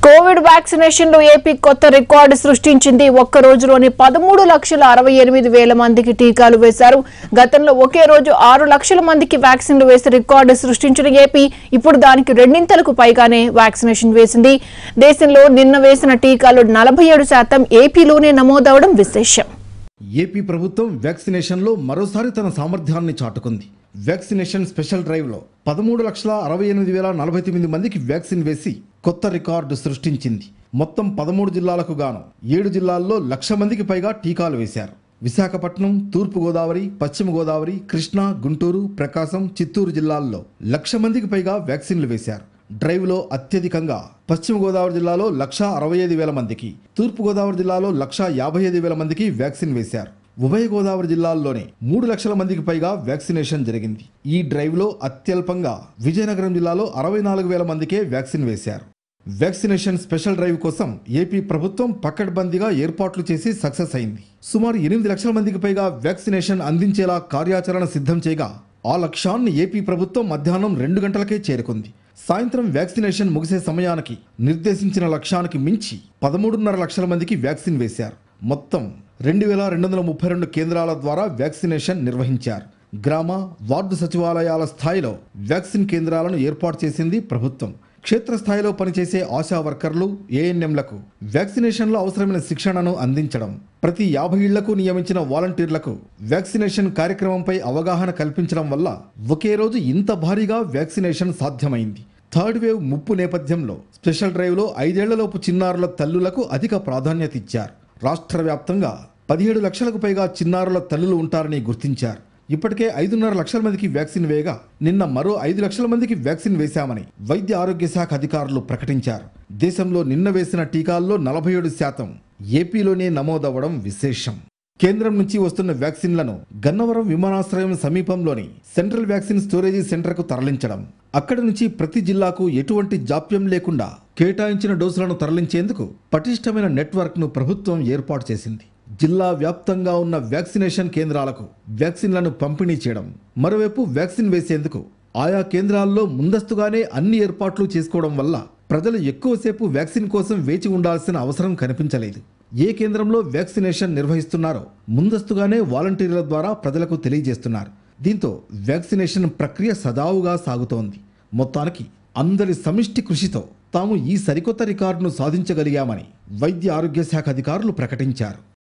Covid vaccination లో AP కొత్త record సృష్టించింది ఒక్క రోజులోనే పదమూడు లక్షల అరవై ఎనిమిది వేల మందికి టీకాలు వేశారు గతంలో ఒకే రోజు ఆరు లక్షల మందికి వ్యాక్సిన్లు వేసి రికార్డు సృష్టించిన ఏపీ ఇప్పుడు దానికి రెండింతలకు పైగానే వ్యాక్సినేషన్ వేసింది దేశంలో నిన్న వేసిన టీకాలు నలభై ఏడు శాతం ఏపీలోనే నమోదవడం విశేషం ఏపీ ప్రభుత్వం వ్యాక్సినేషన్లో మరోసారి తన సామర్థ్యాన్ని చాటుకుంది వ్యాక్సినేషన్ స్పెషల్ డ్రైవ్లో పదమూడు లక్షల అరవై ఎనిమిది వేల నలభై తొమ్మిది మందికి వ్యాక్సిన్ వేసి కొత్త రికార్డు సృష్టించింది మొత్తం పదమూడు జిల్లాలకు గాను ఏడు జిల్లాల్లో లక్ష మందికి పైగా టీకాలు వేశారు విశాఖపట్నం తూర్పు గోదావరి పశ్చిమ గోదావరి కృష్ణా గుంటూరు ప్రకాశం చిత్తూరు జిల్లాల్లో లక్ష మందికి పైగా వ్యాక్సిన్లు వేశారు డ్రైవ్లో అత్యధికంగా పశ్చిమ గోదావరి జిల్లాలో లక్ష అరవై ఐదు వేల మందికి తూర్పు గోదావరి జిల్లాలో లక్ష యాభై ఐదు వేల మందికి వ్యాక్సిన్ వేశారు ఉభయ గోదావరి జిల్లాల్లోనే మూడు లక్షల మందికి పైగా వ్యాక్సినేషన్ జరిగింది ఈ డ్రైవ్లో అత్యల్పంగా విజయనగరం జిల్లాలో అరవై నాలుగు వేల మందికే వ్యాక్సిన్ వేశారు వ్యాక్సినేషన్ స్పెషల్ డ్రైవ్ కోసం ఏపీ ప్రభుత్వం పకడ్బందీగా ఏర్పాట్లు చేసి సక్సెస్ అయింది సుమారు ఎనిమిది లక్షల మందికి పైగా వ్యాక్సినేషన్ అందించేలా కార్యాచరణ సిద్ధం చేయగా ఆ లక్ష్యాన్ని ఏపీ ప్రభుత్వం మధ్యాహ్నం రెండు గంటలకే చేరుకుంది సాయంత్రం వ్యాక్సినేషన్ ముగిసే సమయానికి నిర్దేశించిన లక్ష్యానికి మించి పదమూడున్నర లక్షల మందికి వ్యాక్సిన్ వేశారు మొత్తం రెండు వేల రెండు వందల ముప్పై రెండు కేంద్రాల ద్వారా వ్యాక్సినేషన్ నిర్వహించారు గ్రామ వార్డు సచివాలయాల స్థాయిలో వ్యాక్సిన్ కేంద్రాలను ఏర్పాటు చేసింది ప్రభుత్వం క్షేత్రస్థాయిలో పనిచేసే ఆశా వర్కర్లు ఏఎన్ఎంలకు వ్యాక్సినేషన్లో అవసరమైన శిక్షణను అందించడం ప్రతి యాభై ఇళ్లకు నియమించిన వాలంటీర్లకు వ్యాక్సినేషన్ కార్యక్రమంపై అవగాహన కల్పించడం వల్ల ఒకే రోజు ఇంత భారీగా వ్యాక్సినేషన్ సాధ్యమైంది థర్డ్ వేవ్ ముప్పు నేపథ్యంలో స్పెషల్ డ్రైవ్లో ఐదేళ్లలోపు చిన్నారుల తల్లులకు అధిక ప్రాధాన్యత ఇచ్చారు రాష్ట్ర వ్యాప్తంగా పదిహేడు లక్షలకు పైగా చిన్నారుల తల్లులు ఉంటారని గుర్తించారు ఇప్పటికే ఐదున్నర లక్షల మందికి వ్యాక్సిన్ వేయగా నిన్న మరో ఐదు లక్షల మందికి వ్యాక్సిన్ వేశామని వైద్య ఆరోగ్య శాఖ అధికారులు ప్రకటించారు దేశంలో నిన్న వేసిన టీకాల్లో నలభై ఏడు శాతం ఏపీలోనే నమోదవ్వడం విశేషం కేంద్రం నుంచి వస్తున్న వ్యాక్సిన్లను గన్నవరం విమానాశ్రయం సమీపంలోని సెంట్రల్ వ్యాక్సిన్ స్టోరేజీ సెంటర్కు తరలించడం అక్కడి నుంచి ప్రతి జిల్లాకు ఎటువంటి జాప్యం లేకుండా కేటాయించిన డోసులను తరలించేందుకు పటిష్టమైన నెట్వర్క్ను ప్రభుత్వం ఏర్పాటు చేసింది జిల్లా వ్యాప్తంగా ఉన్న వ్యాక్సినేషన్ కేంద్రాలకు వ్యాక్సిన్లను పంపిణీ చేయడం మరోవైపు వ్యాక్సిన్ వేసేందుకు ఆయా కేంద్రాల్లో ముందస్తుగానే అన్ని ఏర్పాట్లు చేసుకోవడం వల్ల ప్రజలు ఎక్కువసేపు వ్యాక్సిన్ కోసం వేచి ఉండాల్సిన అవసరం కనిపించలేదు ఏ కేంద్రంలో వ్యాక్సినేషన్ నిర్వహిస్తున్నారో ముందస్తుగానే వాలంటీర్ల ద్వారా ప్రజలకు తెలియజేస్తున్నారు దీంతో వ్యాక్సినేషన్ ప్రక్రియ సజావుగా సాగుతోంది మొత్తానికి అందరి సమిష్టి కృషితో తాము ఈ సరికొత్త రికార్డును సాధించగలిగామని వైద్య ఆరోగ్య శాఖ అధికారులు ప్రకటించారు